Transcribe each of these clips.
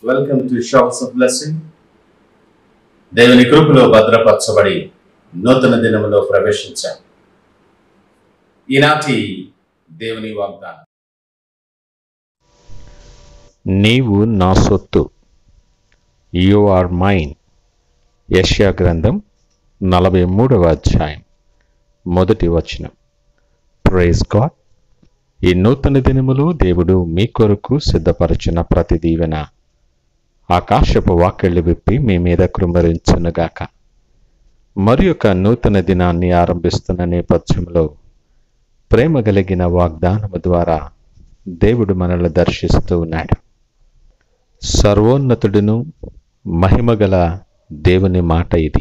welcome to shops of blessing దేవుని కృపలో భద్రపరచబడి నూతన దినములో ప్రవేశించాం ఈనాటి దేవుని వాగ్దానం నీవు నా సొత్తు యు ఆర్ మైన్ యష్యా గ్రంథం నలభై మూడవ అధ్యాయం మొదటి వచనం ప్రైజ్ గాడ్ ఈ నూతన దినములో దేవుడు మీ కొరకు సిద్ధపరచిన ప్రతి దీవెన ఆకాశపు వాక్యళ్ళు విప్పి మీ మీద కృమరించునుగాక మరి ఒక నూతన దినాన్ని ఆరంభిస్తున్న నేపథ్యంలో ప్రేమ కలిగిన వాగ్దానము ద్వారా దేవుడు మనల్ని దర్శిస్తూ ఉన్నాడు సర్వోన్నతుడును మహిమగల దేవుని మాట ఇది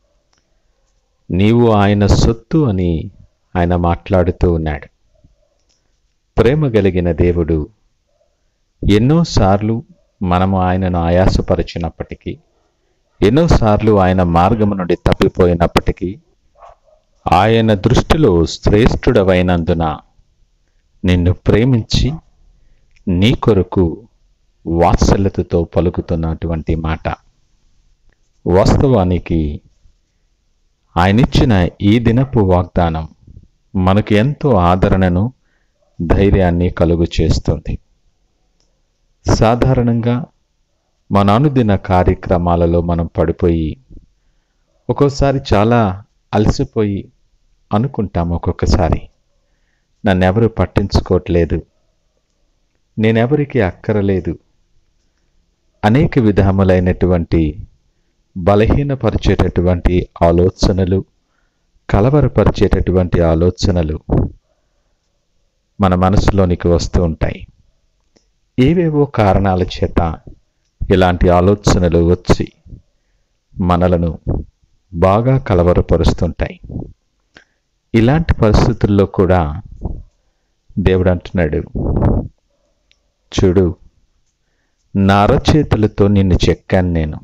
నీవు ఆయన సొత్తు అని ఆయన మాట్లాడుతూ ఉన్నాడు ప్రేమ కలిగిన దేవుడు ఎన్నోసార్లు మనము ఆయనను ఆయాసపరిచినప్పటికీ ఎన్నోసార్లు ఆయన మార్గము నుండి తప్పిపోయినప్పటికీ ఆయన దృష్టిలో శ్రేష్ఠుడవైనందున నిన్ను ప్రేమించి నీ కొరకు వాత్సల్యతతో పలుకుతున్నటువంటి మాట వాస్తవానికి ఆయనిచ్చిన ఈ దినపు వాగ్దానం మనకు ఎంతో ఆదరణను ధైర్యాన్ని కలుగు చేస్తుంది సాధారణంగా మన అనుదిన కార్యక్రమాలలో మనం పడిపోయి ఒక్కోసారి చాలా అలసిపోయి అనుకుంటాం ఒక్కొక్కసారి నన్నెవరు పట్టించుకోవట్లేదు నేనెవరికి అక్కరలేదు అనేక విధములైనటువంటి బలహీనపరిచేటటువంటి ఆలోచనలు కలవరపరిచేటటువంటి ఆలోచనలు మన మనసులోనికి వస్తూ ఉంటాయి ఏవేవో కారణాల చేత ఇలాంటి ఆలోచనలు వచ్చి మనలను బాగా కలవరపరుస్తుంటాయి ఇలాంటి పరిస్థితుల్లో కూడా దేవుడు అంటున్నాడు చూడు నా అరచేతులతో నిన్ను చెక్కాను నేను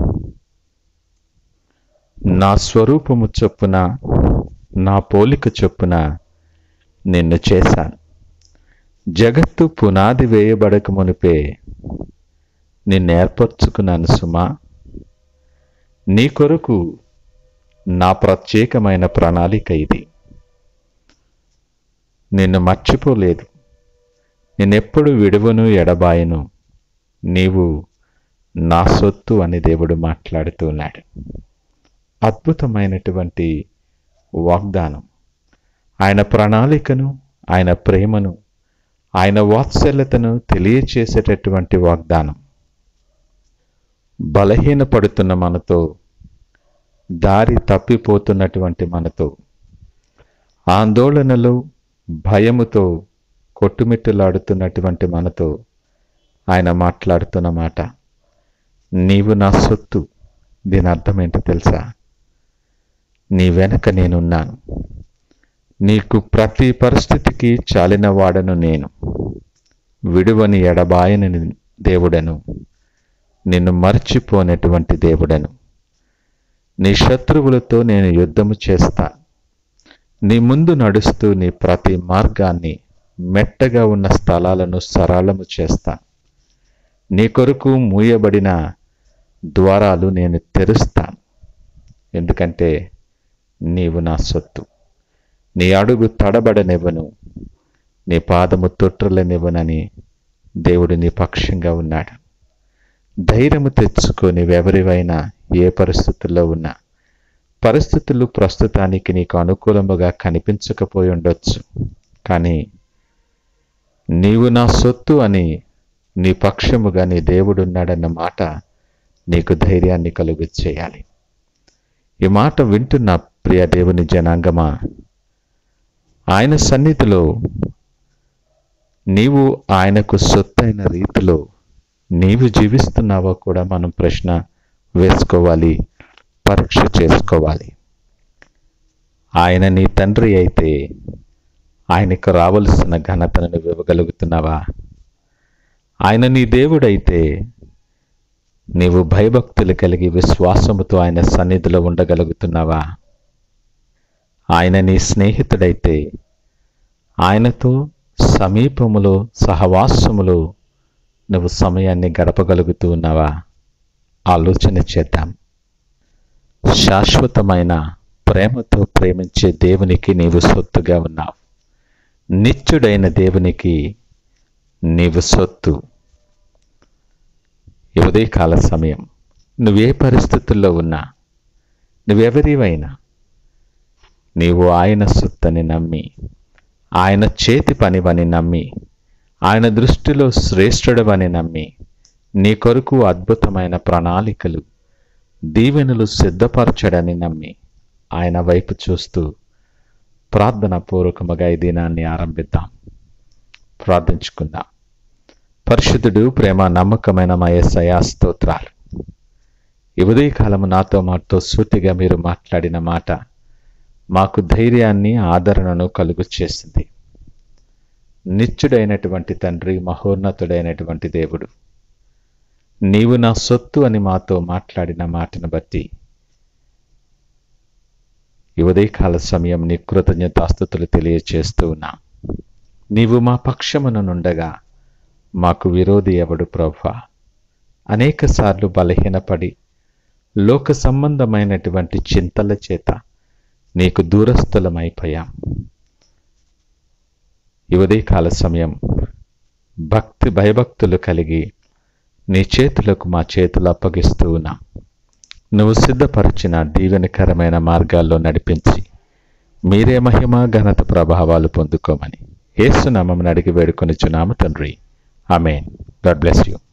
నా స్వరూపము చొప్పున నా పోలిక చొప్పున నిన్ను చేశాను జగత్తు పునాది వేయబడక మునిపే నిన్ను ఏర్పరచుకున్నాను సుమా నీ కొరకు నా ప్రత్యేకమైన ప్రణాళిక ఇది నిన్ను మర్చిపోలేదు నేనెప్పుడు విడువను ఎడబాయను నీవు నా సొత్తు అని దేవుడు మాట్లాడుతూ ఉన్నాడు అద్భుతమైనటువంటి వాగ్దానం ఆయన ప్రణాళికను ఆయన ప్రేమను ఆయన వాత్సల్యతను తెలియచేసేటటువంటి వాగ్దానం బలహీనపడుతున్న మనతో దారి తప్పిపోతున్నటువంటి మనతో ఆందోళనలో భయముతో కొట్టుమిట్టులాడుతున్నటువంటి మనతో ఆయన మాట్లాడుతున్న మాట నీవు నా సొత్తు దీని అర్థం ఏంటో తెలుసా నీ వెనక నేనున్నాను నీకు ప్రతి పరిస్థితికి చాలిన వాడను నేను విడువని ఎడబాయని దేవుడను నిన్ను మర్చిపోనటువంటి దేవుడను నీ శత్రువులతో నేను యుద్ధము చేస్తా నీ ముందు నడుస్తూ నీ ప్రతి మార్గాన్ని మెట్టగా ఉన్న స్థలాలను సరళము చేస్తా నీ కొరకు మూయబడిన ద్వారాలు నేను తెరుస్తాను ఎందుకంటే నీవు నా సొత్తు నీ అడుగు తడబడనివ్వను నీ పాదము తొట్టులనివ్వనని దేవుడు నీ పక్షంగా ఉన్నాడు ధైర్యము తెచ్చుకొని ఎవరివైనా ఏ పరిస్థితుల్లో ఉన్నా పరిస్థితులు ప్రస్తుతానికి నీకు అనుకూలముగా కనిపించకపోయి ఉండొచ్చు కానీ నీవు నా సొత్తు అని నీ పక్షముగా నీ దేవుడున్నాడన్న మాట నీకు ధైర్యాన్ని కలుగు చేయాలి ఈ మాట వింటున్న ప్రియ దేవుని జనాంగమా ఆయన సన్నిధిలో నీవు ఆయనకు సొత్తైన రీతిలో నీవు జీవిస్తున్నావో కూడా మనం ప్రశ్న వేసుకోవాలి పరీక్ష చేసుకోవాలి ఆయన నీ తండ్రి అయితే ఆయనకు రావలసిన ఘనతను నువ్వు ఇవ్వగలుగుతున్నావా ఆయన నీ దేవుడైతే నీవు భయభక్తులు కలిగి విశ్వాసముతో ఆయన సన్నిధిలో ఉండగలుగుతున్నావా ఆయన నీ స్నేహితుడైతే ఆయనతో సమీపములో సహవాసములో నువ్వు సమయాన్ని గడపగలుగుతూ ఉన్నావా ఆలోచన చేద్దాం శాశ్వతమైన ప్రేమతో ప్రేమించే దేవునికి నీవు సొత్తుగా ఉన్నావు నిత్యుడైన దేవునికి నీవు సొత్తు ఈ ఉదయకాల సమయం నువ్వే పరిస్థితుల్లో ఉన్నా నువ్వెవరివైనా నీవు ఆయన సొత్తని నమ్మి ఆయన చేతి పనివని నమ్మి ఆయన దృష్టిలో శ్రేష్ఠుడవని నమ్మి నీ కొరకు అద్భుతమైన ప్రణాళికలు దీవెనలు సిద్ధపరచడని నమ్మి ఆయన వైపు చూస్తూ ప్రార్థన పూర్వకముగా ఈ దినాన్ని ఆరంభిద్దాం ప్రార్థించుకుందాం పరిశుద్ధుడు ప్రేమ నమ్మకమైన మా యేసయ్య స్తోత్రాలు ఈ ఉదయకాలము నాతో మాతో సూటిగా మీరు మాట్లాడిన మాట మాకు ధైర్యాన్ని ఆదరణను కలుగు చేసింది నిత్యుడైనటువంటి తండ్రి మహోన్నతుడైనటువంటి దేవుడు నీవు నా సొత్తు అని మాతో మాట్లాడిన మాటను బట్టి ఈ ఉదయకాల సమయం నీ కృతజ్ఞతాస్థుతులు తెలియచేస్తూ ఉన్నా నీవు మా పక్షమున నుండగా మాకు విరోధి ఎవడు ప్రభా అనేక సార్లు బలహీనపడి లోక సంబంధమైనటువంటి చింతల చేత నీకు దూరస్థులమైపోయాం ఈ ఉదయకాల సమయం భక్తి భయభక్తులు కలిగి నీ చేతులకు మా చేతులు అప్పగిస్తూ ఉన్నాం నువ్వు సిద్ధపరిచిన దీవెనకరమైన మార్గాల్లో నడిపించి మీరే మహిమ ఘనత ప్రభావాలు పొందుకోమని ఏసునామం అడిగి వేడుకొనిచున్నాము తండ్రి ఆమెన్ గాడ్ బ్లెస్ యూ